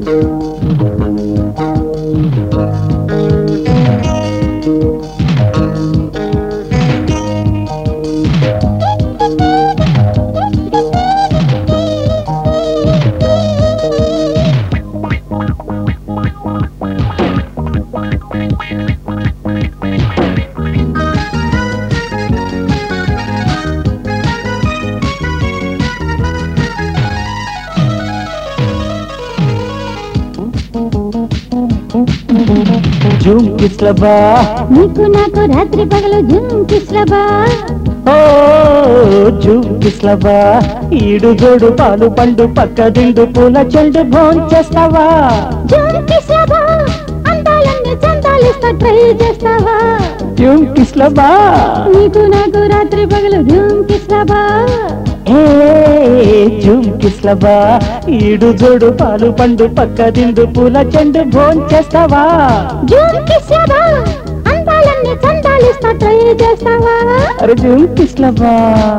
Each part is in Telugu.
జూమ్ కిస్లబా నీకు నాకు రాత్రి పగలు జుమ్ కిస్లబా ఓ జూమ్ కిస్లబా ఈడు జోడు పాలు పండు పక్క దిండు పూల చెండు భోంచేస్తావా జుమ్ కిస్లబా అందాలన్నీ చందాలిస్తా ట్రై చేస్తావా జూమ్ కిస్లబా నీకు నాకు రాత్రి పగలు జుమ్ కిస్లబా ఏ జూమ్ కిస్లబా ఈడు జోడు పాలు పండు పక్క దిండు పూల చెండు భోంచేస్తావా జుమ్ కిస్లబా అందాలన్నీ చందాలిస్తా ట్రై చేస్తావా అరే జూమ్ కిస్లబా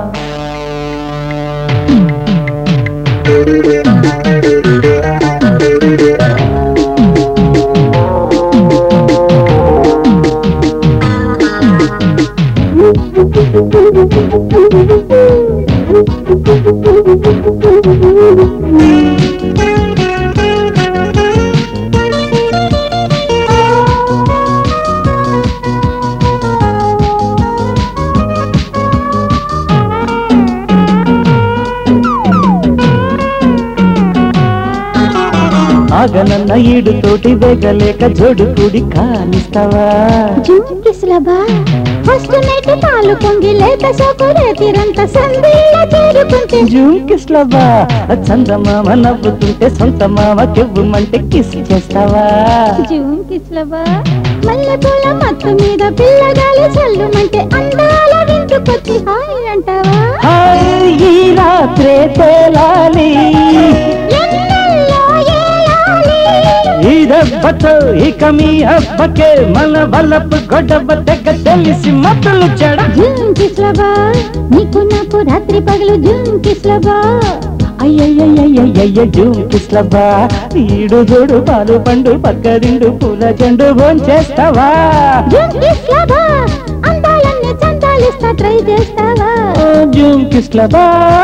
ఆగనన్న ఈడు తోటి వేగలేక జోడు కూడి కానిస్తావా జుమ్ కిస్లబా ఫస్ట్ నైట్ పాలు పొంగి లేత సోకు రేతిరంత సందిళ్ళ చేరుకుంటే జూమ్ కిస్లబా చందమామ నవ్వుతుంటే సొంత మామ కెవ్వుమంటే కిస్ చేస్తావా జూమ్ కిస్లబా మల్లె పూల మత్తు మీద పిల్లగాలి చల్లుమంటే అందాల వింటుకొచ్చి హాయ్ అంటావా హాయ్ ఈ రాత్రే తేలాలి ఎన్నెల్లో ఏలాలి ఈ దెబ్బతో ఇక మీ అబ్బకే మన వల్లపు గొడవ తెగ తెలిసి మతులు చెడ జూమ్ కిస్లబా నీకు నాకు రాత్రి పగలు జూమ్ కిస్లబా అయ్యయ్యయ్యయ్యయ్య జూమ్ కిస్లబా ఈడు జోడు పాలు పండు పక్క దిండు పూల చెండు భోంచేస్తావా జూమ్ కిస్లబా అందాలన్నీ చందాలిస్తా ట్రై చేస్తావా ఓ జూమ్ కిస్లబా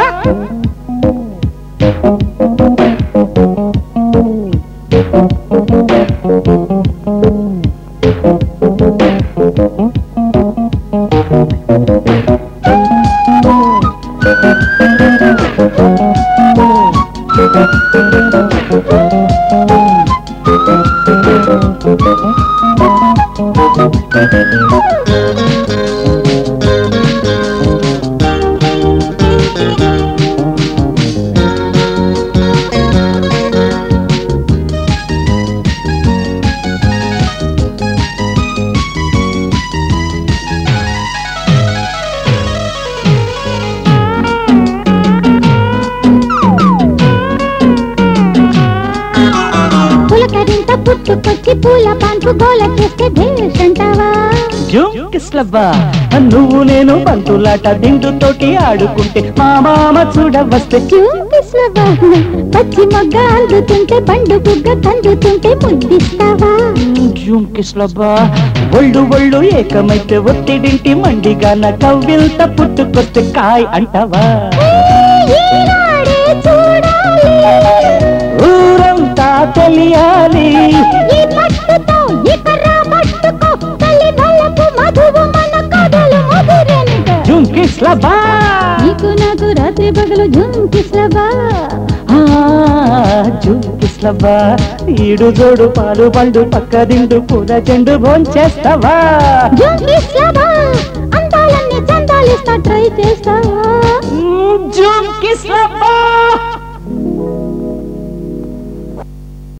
పులకరింత పుట్టుకొచ్చి పూల పాన్పు గోల చేస్తే భేష్ అంటావా జూమ్ కిస్లబా నువ్వు నేను బంతులాట దిండు తోటి ఆడుకుంటే మా మామ చూడవస్తే జూమ్ కిస్లబా పచ్చి మొగ్గ అందుతుంటే పండు బుగ్గ కందుతుంటే ముద్దిస్తావా జూమ్ కిస్లబా ఒళ్ళు ఒళ్ళు ఏకమైతే ఒత్తిడింటి మండిగాన కవ్విల్త పుట్టుకొస్తే కాయ్ అంటావా ఈనాడే చూడాలి ఊరంతా తెలియాలి ఈ పట్టుతో ఇక రాబట్టుకో తల్లి నల్లపు మధువు మన కథలు మధురెనుక జూమ్ కిస్లబా నీకు నాకు రాత్రి పగలు జూమ్ కిస్లబా ఆ, జూమ్ కిస్లబా ఈడు జోడు పాలు పండు పక్క దిండు పూల చెండు భోంచేస్తావా జూమ్ కిస్లబా